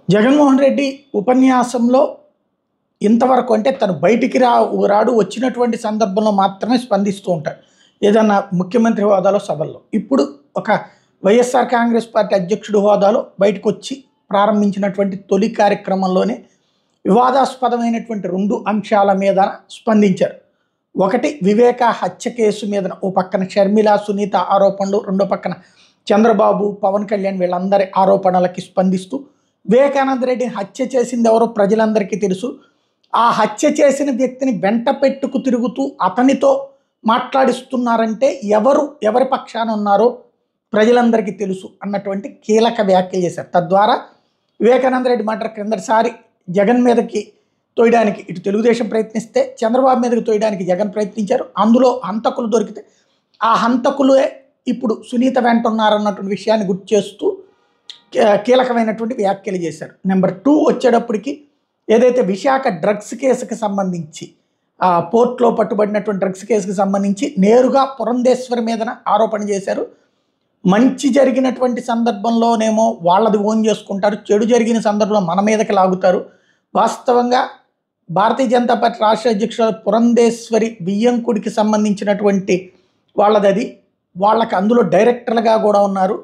జగన్మోహన్ రెడ్డి ఉపన్యాసంలో ఇంతవరకు అంటే తను బయటికి రా రాడు వచ్చినటువంటి సందర్భంలో మాత్రమే స్పందిస్తూ ఉంటాడు ఏదన్నా ముఖ్యమంత్రి హోదాలో సభల్లో ఇప్పుడు ఒక వైఎస్ఆర్ కాంగ్రెస్ పార్టీ అధ్యక్షుడి హోదాలో బయటకు వచ్చి ప్రారంభించినటువంటి తొలి కార్యక్రమంలోనే వివాదాస్పదమైనటువంటి రెండు అంశాల మీద స్పందించారు ఒకటి వివేక హత్య కేసు మీద ఓ పక్కన షర్మిల సునీత ఆరోపణలు రెండో పక్కన చంద్రబాబు పవన్ కళ్యాణ్ వీళ్ళందరి ఆరోపణలకి స్పందిస్తూ వివేకానంద రెడ్డిని హత్య చేసింది ఎవరో ప్రజలందరికీ తెలుసు ఆ హత్య చేసిన వ్యక్తిని వెంట పెట్టుకు తిరుగుతూ అతనితో మాట్లాడిస్తున్నారంటే ఎవరు ఎవరి పక్షాన ఉన్నారో ప్రజలందరికీ తెలుసు అన్నటువంటి కీలక వ్యాఖ్యలు చేశారు తద్వారా వివేకానంద రెడ్డి మాట క్రిందటిసారి జగన్ మీదకి తోయడానికి ఇటు తెలుగుదేశం ప్రయత్నిస్తే చంద్రబాబు మీదకి తోయడానికి జగన్ ప్రయత్నించారు అందులో హంతకులు దొరికితే ఆ హంతకులే ఇప్పుడు సునీత వెంట ఉన్నారన్నటువంటి విషయాన్ని గుర్తు చేస్తూ కీ- కీలకమైనటువంటి వ్యాఖ్యలు చేశారు నెంబర్ టూ వచ్చేటప్పటికి ఏదైతే విశాఖ డ్రగ్స్ కేసుకి సంబంధించి ఆ పోర్ట్లో పట్టుబడినటువంటి డ్రగ్స్ కేసుకి సంబంధించి నేరుగా పురంధేశ్వరి మీదన ఆరోపణ చేశారు మంచి జరిగినటువంటి సందర్భంలోనేమో వాళ్ళది ఓన్ చేసుకుంటారు చెడు జరిగిన సందర్భంలో మన మీదకి లాగుతారు వాస్తవంగా భారతీయ జనతా పార్టీ రాష్ట్ర అధ్యక్షురాలు పురంధేశ్వరి బియ్యంకుడికి సంబంధించినటువంటి వాళ్ళది అది వాళ్ళకి అందులో డైరెక్టర్లుగా కూడా ఉన్నారు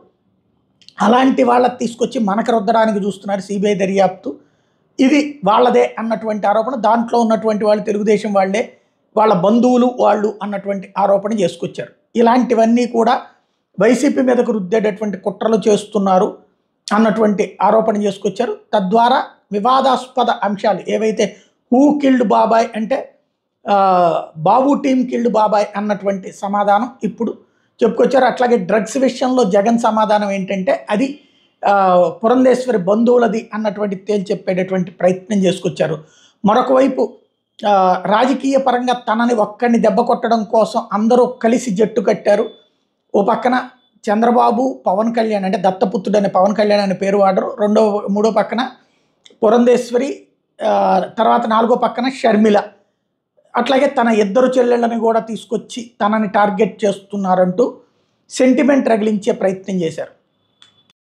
అలాంటి వాళ్ళని తీసుకొచ్చి మనకు రుద్దడానికి చూస్తున్నారు సిబిఐ దర్యాప్తు ఇది వాళ్ళదే అన్నటువంటి ఆరోపణ దాంట్లో ఉన్నటువంటి వాళ్ళు తెలుగుదేశం వాళ్ళే వాళ్ళ బంధువులు వాళ్ళు అన్నటువంటి ఆరోపణ చేసుకొచ్చారు ఇలాంటివన్నీ కూడా వైసీపీ మీదకు రుద్దేటటువంటి కుట్రలు చేస్తున్నారు అన్నటువంటి ఆరోపణ చేసుకొచ్చారు తద్వారా వివాదాస్పద అంశాలు ఏవైతే హూ కిల్డ్ బాబాయ్ అంటే ఆ, బాబు టీం కిల్డ్ బాబాయ్ అన్నటువంటి సమాధానం ఇప్పుడు చెప్పుకొచ్చారు అట్లాగే డ్రగ్స్ విషయంలో జగన్ సమాధానం ఏంటంటే అది ఆ, పురంధేశ్వరి బంధువులది అన్నటువంటి తేల్చి చెప్పేటటువంటి ప్రయత్నం చేసుకొచ్చారు మరొక వైపు ఆ, రాజకీయ పరంగా తనని ఒక్కడిని దెబ్బ కొట్టడం కోసం అందరూ కలిసి జట్టు కట్టారు ఓ పక్కన చంద్రబాబు పవన్ కళ్యాణ్ అంటే దత్తపుత్రుడు అనే పవన్ కళ్యాణ్ అనే పేరు వాడరు రెండో మూడో పక్కన పురంధేశ్వరి ఆ, తర్వాత నాలుగో పక్కన షర్మిల అట్లాగే తన ఇద్దరు చెల్లెళ్ళని కూడా తీసుకొచ్చి తనని టార్గెట్ చేస్తున్నారంటూ సెంటిమెంట్ రగిలించే ప్రయత్నం చేశారు